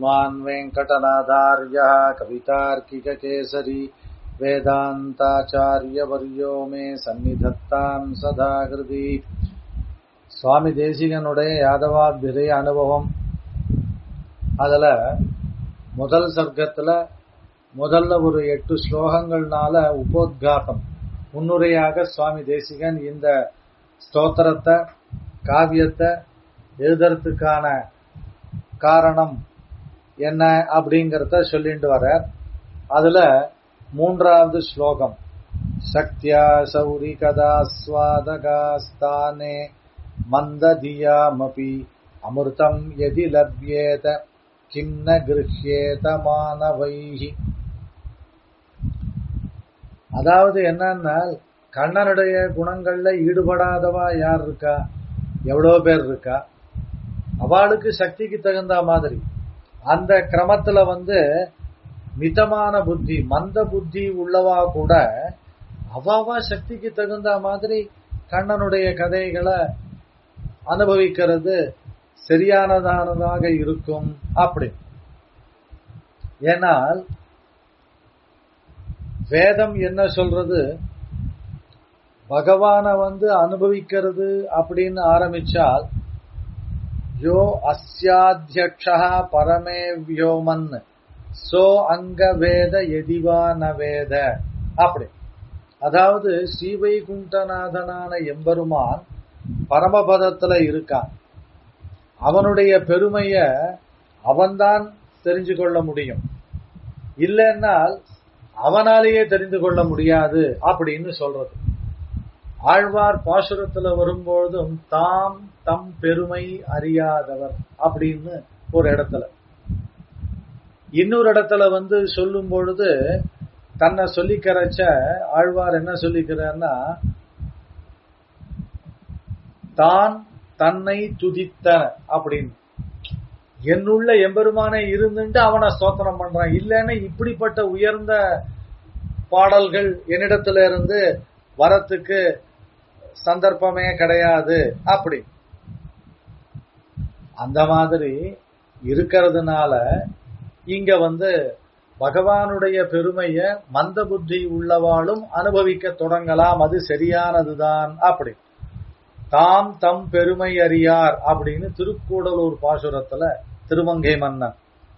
श्रीमान् वेङ्कटनाथार्यः कवितार्किककेसरी வேதாந்தாச்சாரியவர்யோ மே சந்நிதத்தாம் சதா கிருதி சுவாமி தேசிகனுடைய யாதவாபிரிய அனுபவம் அதுல முதல் சர்க்கத்துல முதல்ல ஒரு எட்டு ஸ்லோகங்கள்னால உபோத்காத்தம் முன்னுரையாக சுவாமி தேசிகன் இந்த ஸ்தோத்திரத்தை காவியத்தை எழுதுறதுக்கான காரணம் என்ன அப்படிங்கறத சொல்லிட்டு வர அதுல மூன்றாவது ஸ்லோகம் சக்தியா சௌரி கதா ஸ்வாதகாஸ்தானே மந்ததியாமபி அமிர்தம் எதி லப்யேத கிண்ண கிருஹ்யேத மானவைஹி அதாவது என்னன்னா கண்ணனுடைய குணங்கள்ல ஈடுபடாதவா யார் இருக்கா எவ்வளோ பேர் இருக்கா அவளுக்கு சக்திக்கு தகுந்த மாதிரி அந்த கிரமத்துல வந்து மிதமான புத்தி மந்த புத்தி உள்ளவா கூட அவாவா சக்திக்கு தகுந்த மாதிரி கண்ணனுடைய கதைகளை அனுபவிக்கிறது சரியானதானதாக இருக்கும் அப்படி ஏனால் வேதம் என்ன சொல்றது பகவான வந்து அனுபவிக்கிறது அப்படின்னு ஆரம்பிச்சால் யோ அஸ்யாத்தியக்ஷா பரமே வியோமன் சோ அங்க வேத எதிவா ந வேத அப்படி அதாவது ஸ்ரீவைகுண்டநாதனான எம்பெருமான் பரமபதத்துல இருக்கான் அவனுடைய பெருமைய அவன்தான் தெரிஞ்சு கொள்ள முடியும் இல்லைன்னால் அவனாலேயே தெரிந்து கொள்ள முடியாது அப்படின்னு சொல்றது ஆழ்வார் பாசுரத்துல வரும்பொழுதும் தாம் தம் பெருமை அறியாதவர் அப்படின்னு ஒரு இடத்துல இன்னொரு இடத்துல வந்து சொல்லும் பொழுது தன்னை சொல்லிக்கிறச்ச ஆழ்வார் என்ன சொல்லிக்கிறார்னா தான் தன்னை துதித்த அப்படின்னு என்னுள்ள எம்பெருமானே இருந்துட்டு அவனை ஸ்தோத்திரம் பண்றான் இல்லைன்னு இப்படிப்பட்ட உயர்ந்த பாடல்கள் என்னிடத்துல இருந்து வரத்துக்கு சந்தர்ப்பமே கிடையாது அப்படி அந்த மாதிரி இருக்கிறதுனால இங்க வந்து பகவானுடைய பெருமைய மந்த புத்தி உள்ளவாளும் அனுபவிக்க தொடங்கலாம் அது சரியானதுதான் அப்படி தாம் தம் பெருமை அறியார் அப்படின்னு திருக்கூடலூர் பாசுரத்துல திருமங்கை மன்னன்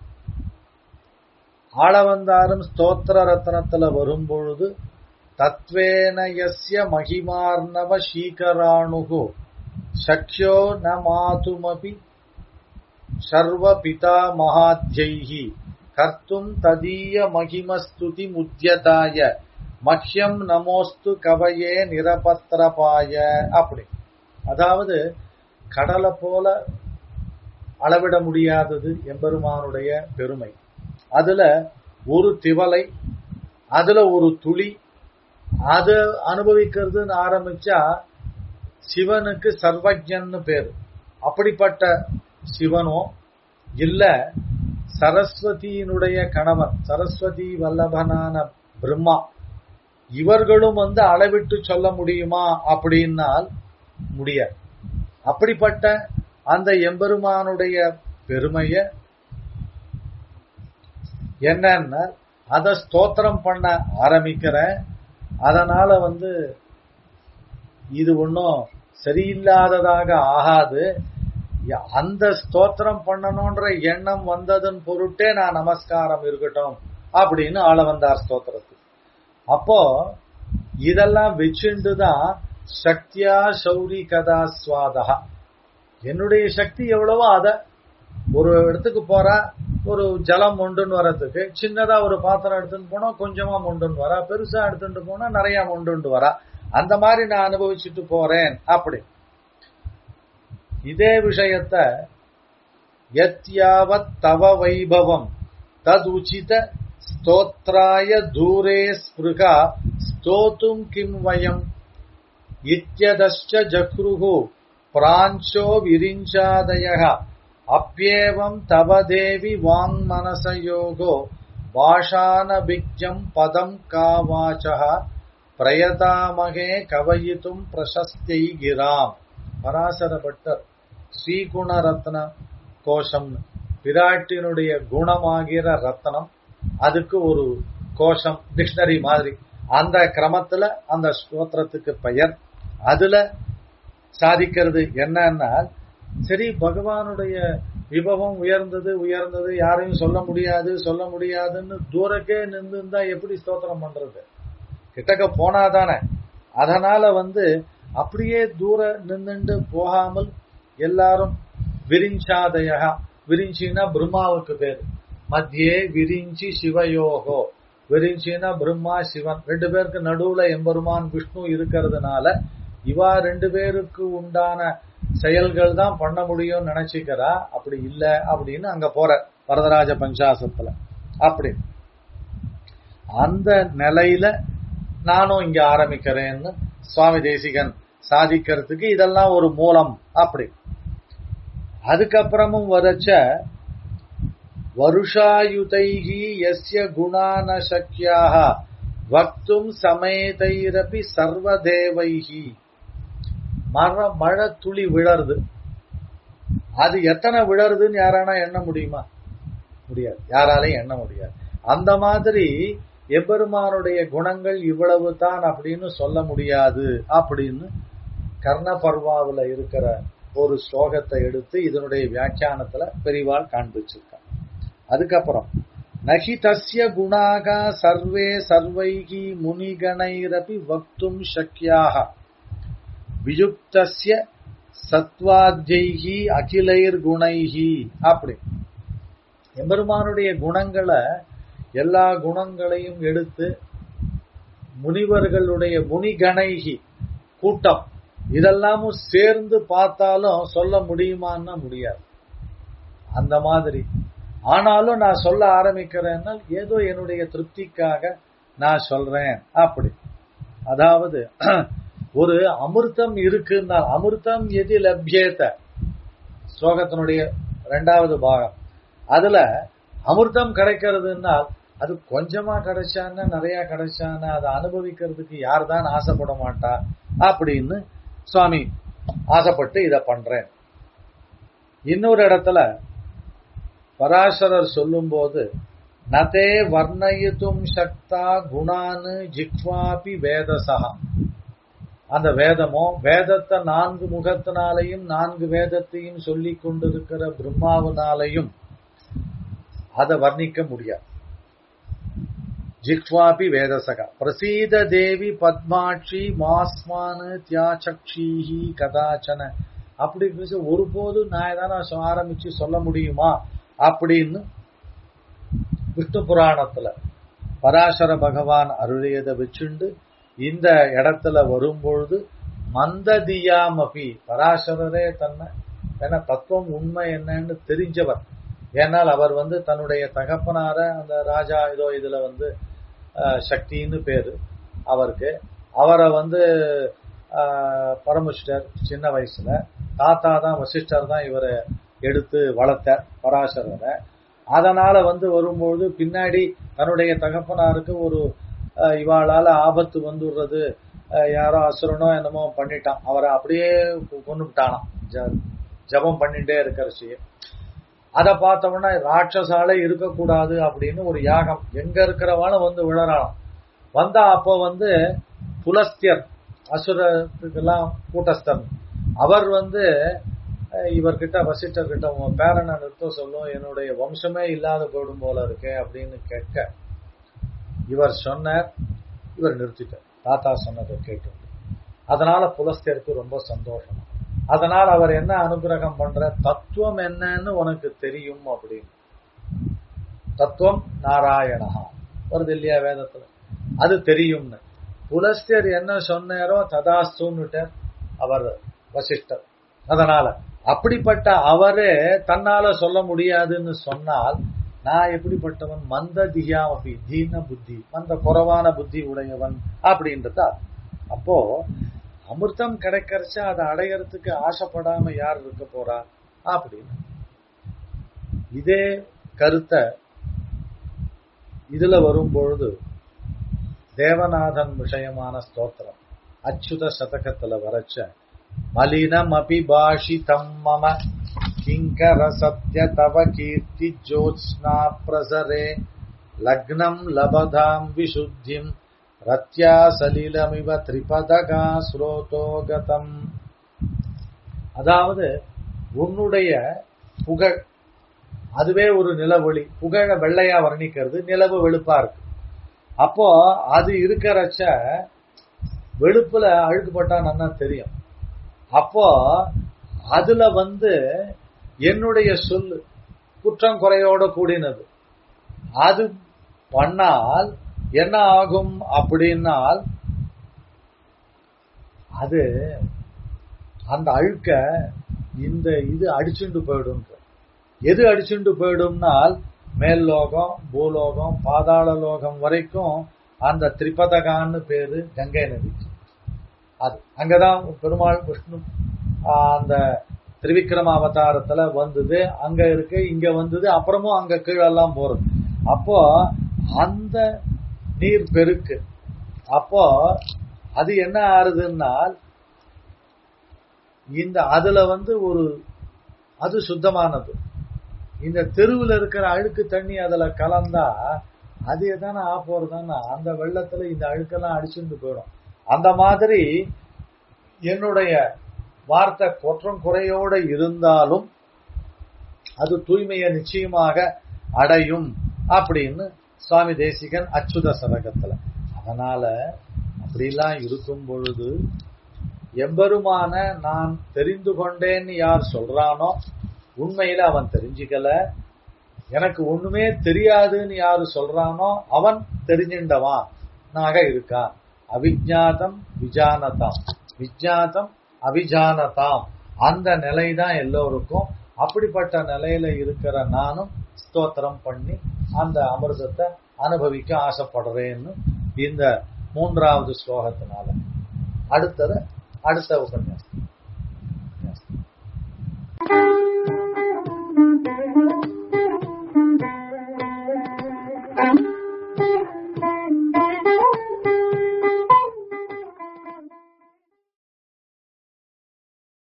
ஆளவந்தாரும் ஸ்தோத்திர ரத்னத்துல வரும்பொழுது தத்வேனயஸ்ய மகிமார்ணவ சீகராணுகு சக்யோ ந மாதுமபி சர்வ பிதா மகாத்யைஹி கர்த்தும் ததீய மகிமஸ்துதி முத்தியதாய மஹ்யம் நமோஸ்து கவையே நிரபத்திரபாய அப்படி அதாவது கடலை போல அளவிட முடியாதது எம்பெருமானுடைய பெருமை அதுல ஒரு திவலை அதுல ஒரு துளி அது அனுபவிக்கிறதுன்னு ஆரம்பிச்சா சிவனுக்கு சர்வஜன்னு பேரு அப்படிப்பட்ட சிவனோ இல்ல சரஸ்வதியினுடைய கணவன் சரஸ்வதி வல்லபனான பிரம்மா இவர்களும் வந்து அளவிட்டு சொல்ல முடியுமா அப்படின்னால் முடியாது அப்படிப்பட்ட அந்த எம்பெருமானுடைய பெருமைய என்னன்னா அத ஸ்தோத்திரம் பண்ண ஆரம்பிக்கிறேன் அதனால வந்து இது ஒன்றும் சரியில்லாததாக ஆகாது அந்த ஸ்தோத்திரம் பண்ணணும்ன்ற எண்ணம் வந்ததன் பொருட்டே நான் நமஸ்காரம் இருக்கட்டும் அப்படின்னு ஆள வந்தார் ஸ்தோத்திரத்துக்கு அப்போ இதெல்லாம் வச்சுண்டு தான் சக்தியா சௌரி கதா சுவாதா என்னுடைய சக்தி எவ்வளவோ அத ஒரு இடத்துக்கு போறா ஒரு ஜலம் மொண்டுன்னு வரத்துக்கு சின்னதா ஒரு பாத்திரம் எடுத்துன்னு போனா கொஞ்சமா மொண்டுன்னு வரா பெருசா எடுத்துட்டு போனா நிறைய மொண்டுண்டு வரா அந்த மாதிரி நான் அனுபவிச்சுட்டு போறேன் அப்படி இதே விஷயத்த யத்யாவத் தவ வைபவம் தத் உச்சித ஸ்தோத்ராய தூரே ஸ்பிருகா ஸ்தோத்தும் கிம் வயம் இத்தியதஷ்ட ஜக்ருகு பிராஞ்சோ விரிஞ்சாதய அப்பியேவம் தவ தேவி வாங் மனசயோகோ பாஷானபிக்ஜம் பதம் காவாச்சக பிரயதாமகே கவயித்தும் பிரசஸ்தை கிராம் பராசர பட்டர் ஸ்ரீகுணரத்ன கோஷம் பிராட்டினுடைய குணமாகிற ரத்தனம் அதுக்கு ஒரு கோஷம் டிக்ஷனரி மாதிரி அந்த கிரமத்துல அந்த ஸ்தோத்திரத்துக்கு பெயர் அதுல சாதிக்கிறது என்னன்னா சரி பகவானுடைய விபவம் உயர்ந்தது உயர்ந்தது யாரையும் சொல்ல முடியாது சொல்ல முடியாதுன்னு தூரக்கே நின்று இருந்தா எப்படி ஸ்தோத்திரம் பண்றது கிட்டக்க போனாதானே அதனால வந்து அப்படியே தூர நின்னுண்டு போகாமல் எல்லாரும் விரிஞ்சாதயா விரிஞ்சினா பிரம்மாவுக்கு பேர் மத்தியே விரிஞ்சி சிவயோகோ விரிஞ்சினா பிரம்மா சிவன் ரெண்டு பேருக்கு நடுவுல எம்பெருமான் விஷ்ணு இருக்கிறதுனால இவா ரெண்டு பேருக்கு உண்டான செயல்கள் தான் பண்ண முடியும்னு நினைச்சுக்கிறா அப்படி இல்ல அப்படின்னு அங்க போற வரதராஜ பஞ்சாசத்துல அப்படி அந்த நிலையில நானும் இங்க ஆரம்பிக்கிறேன்னு சுவாமி தேசிகன் சாதிக்கிறதுக்கு இதெல்லாம் ஒரு மூலம் அப்படி அதுக்கப்புறமும் வரச்ச வருஷாயுதைகி எஸ்ய குணான சக்கியாக வக்தும் சமேதைரபி சர்வதேவைகி மர மழை துளி விழருது அது எத்தனை விழருதுன்னு யாரானா எண்ண முடியுமா முடியாது யாராலையும் எண்ண முடியாது அந்த மாதிரி எம்பெருமானுடைய குணங்கள் இவ்வளவு தான் அப்படின்னு சொல்ல முடியாது அப்படின்னு கர்ண பர்வாவில் இருக்கிற ஒரு ஸ்லோகத்தை எடுத்து இதனுடைய வியாக்கியானத்துல பெரிவாள் காண்பிச்சிருக்காங்க அதுக்கப்புறம் நகி தஸ்ய குணாகா சர்வே சர்வைகி முனிகணைரபி வக்தும் சக்கியாக வியுக்தஸ்ய சத்வாத்யைகி அகிலைர் குணைகி அப்படி எம்பெருமானுடைய குணங்களை எல்லா குணங்களையும் எடுத்து முனிவர்களுடைய முனிகணைகி கூட்டம் இதெல்லாமும் சேர்ந்து பார்த்தாலும் சொல்ல முடியுமான்னா முடியாது அந்த மாதிரி ஆனாலும் நான் சொல்ல ஆரம்பிக்கிறேன்னா ஏதோ என்னுடைய திருப்திக்காக நான் சொல்றேன் அப்படி அதாவது ஒரு அமிர்தம் இருக்குன்னா அமிர்தம் எது லப்யேத்த ஸ்லோகத்தினுடைய ரெண்டாவது பாகம் அதுல அமிர்தம் கிடைக்கிறதுன்னா அது கொஞ்சமா கிடைச்சான்னா நிறைய கிடைச்சான்னா அதை அனுபவிக்கிறதுக்கு யார் தான் ஆசைப்பட மாட்டா அப்படின்னு சுவாமி ஆசைப்பட்டு இத பண்றேன் இன்னொரு இடத்துல பராசரர் சொல்லும்போது நதே வர்ணயித்தும் சக்தா குணானு ஜிக்வாபி வேதசா அந்த வேதமோ வேதத்தை நான்கு முகத்தினாலையும் நான்கு வேதத்தையும் சொல்லி கொண்டிருக்கிற பிரம்மாவினாலையும் அதை வர்ணிக்க முடியாது ஜிக்வாபி வேதசகா பிரசீத தேவி பத்மாட்சி மாஸ்மானு தியாச்சக்ஷீஹி கதாச்சன அப்படி பேச ஒருபோதும் நான் ஏதாவது ஆரம்பிச்சு சொல்ல முடியுமா அப்படின்னு விஷ்ணு புராணத்துல பராசர பகவான் அருளியதை வச்சுண்டு இந்த இடத்துல வரும்பொழுது மந்ததியாமபி பராசரரே தன்னை ஏன்னா தத்துவம் உண்மை என்னன்னு தெரிஞ்சவர் ஏன்னால் அவர் வந்து தன்னுடைய தகப்பனார அந்த ராஜா இதோ இதுல வந்து சக்தின்னு பேரு அவருக்கு அவரை வந்து பரமசிஷ்டர் சின்ன வயசுல தாத்தா தான் வசிஷ்டர் தான் இவரை எடுத்து வளர்த்தார் பராசரரை அதனால வந்து வரும்பொழுது பின்னாடி தன்னுடைய தகப்பனாருக்கு ஒரு இவாளால ஆபத்து வந்துடுறது யாரோ அசுரனோ என்னமோ பண்ணிட்டான் அவரை அப்படியே கொண்டுட்டானாம் ஜபம் பண்ணிட்டே இருக்கிறச்சு அதை பார்த்தோம்னா ராட்சசாலே இருக்கக்கூடாது அப்படின்னு ஒரு யாகம் எங்க இருக்கிறவாலும் வந்து விழறானாம் வந்தா அப்போ வந்து புலஸ்தியர் அசுரத்துக்கெல்லாம் கூட்டஸ்தன் அவர் வந்து இவர்கிட்ட வசிட்டர் கிட்ட உன் பேரனை நிறுத்த சொல்லும் என்னுடைய வம்சமே இல்லாத போயிடும் போல இருக்கு அப்படின்னு கேட்க இவர் சொன்னார் இவர் நிறுத்திட்டார் தாத்தா சொன்னதை கேட்டு அதனால புலஸ்தியருக்கு ரொம்ப சந்தோஷம் அதனால் அவர் என்ன அனுகிரகம் பண்ற தத்துவம் என்னன்னு உனக்கு தெரியும் அப்படின்னு தத்துவம் நாராயணஹா வருது இல்லையா வேதத்துல அது தெரியும்னு புலஸ்தியர் என்ன சொன்னாரோ ததாஸ்துன்னுட்டார் அவர் வசிஷ்டர் அதனால அப்படிப்பட்ட அவரே தன்னால சொல்ல முடியாதுன்னு சொன்னால் நான் எப்படிப்பட்டவன் மந்த தியாமபி தீன புத்தி மந்த குறவான புத்தி உடையவன் அப்படின்றத அப்போ அமிர்தம் கிடைக்கிறச்சா அதை அடையறதுக்கு ஆசைப்படாம யார் இருக்க போறா அப்படின்னு இதே கருத்தை இதுல வரும்பொழுது தேவநாதன் விஷயமான ஸ்தோத்திரம் அச்சுத சதகத்துல வரைச்ச மலினம் அபிபாஷிதம் மம கிங்கர சத்ய தவ கீர்த்தி ஜோத்ஸ்னா பிரசரே லக்னம் லபதாம் விசுத்திம் ரத்யா சலிலமிவ திரிபதகா ஸ்ரோதோகதம் அதாவது உன்னுடைய புகழ் அதுவே ஒரு நிலவொளி புகழ வெள்ளையா வர்ணிக்கிறது நிலவு வெளுப்பா இருக்கு அப்போ அது இருக்கிறச்ச வெளுப்புல அழுக்குப்பட்டா நல்லா தெரியும் அப்போ அதுல வந்து என்னுடைய சொல்லு குற்றம் குறையோட கூடினது அது பண்ணால் என்ன ஆகும் அப்படின்னால் அது அந்த அழுக்க இந்த இது அடிச்சுண்டு போயிடும் எது அடிச்சுண்டு போயிடும்னால் மேல் லோகம் பூலோகம் பாதாள லோகம் வரைக்கும் அந்த திரிபதகான்னு பேரு கங்கை நதி அது அங்கதான் பெருமாள் விஷ்ணு அந்த திரிவிக்ரம அவதாரத்துல வந்தது அங்க இருக்கு இங்க வந்தது அப்புறமும் அங்க கீழெல்லாம் போறது அப்போ அந்த நீர் பெருக்கு அப்போ அது என்ன ஆறுதுன்னால் இந்த அதுல வந்து ஒரு அது சுத்தமானது இந்த தெருவில் இருக்கிற அழுக்கு தண்ணி அதுல கலந்தா அது எதானே ஆ போறதுன்னா அந்த வெள்ளத்துல இந்த அழுக்கெல்லாம் அடிச்சுட்டு போயிடும் அந்த மாதிரி என்னுடைய வார்த்தை குற்றம் குறையோட இருந்தாலும் அது தூய்மையை நிச்சயமாக அடையும் அப்படின்னு சுவாமி தேசிகன் அச்சுத சதகத்துல அதனால அப்படிலாம் இருக்கும் பொழுது எம்பெருமான நான் தெரிந்து கொண்டேன்னு யார் சொல்றானோ உண்மையில அவன் தெரிஞ்சுக்கல எனக்கு ஒண்ணுமே தெரியாதுன்னு யாரு சொல்றானோ அவன் தெரிஞ்சின்றவான் நாக இருக்கான் அவிஜாதம் விஜானதாம் விஜாதம் அவிஜானதாம் அந்த நிலை தான் எல்லோருக்கும் அப்படிப்பட்ட நிலையில இருக்கிற நானும் ஸ்தோத்திரம் பண்ணி அந்த அமிர்தத்தை அனுபவிக்க ஆசைப்படுறேன்னு இந்த மூன்றாவது ஸ்லோகத்தினால அடுத்தது அடுத்த உபன்யாசம்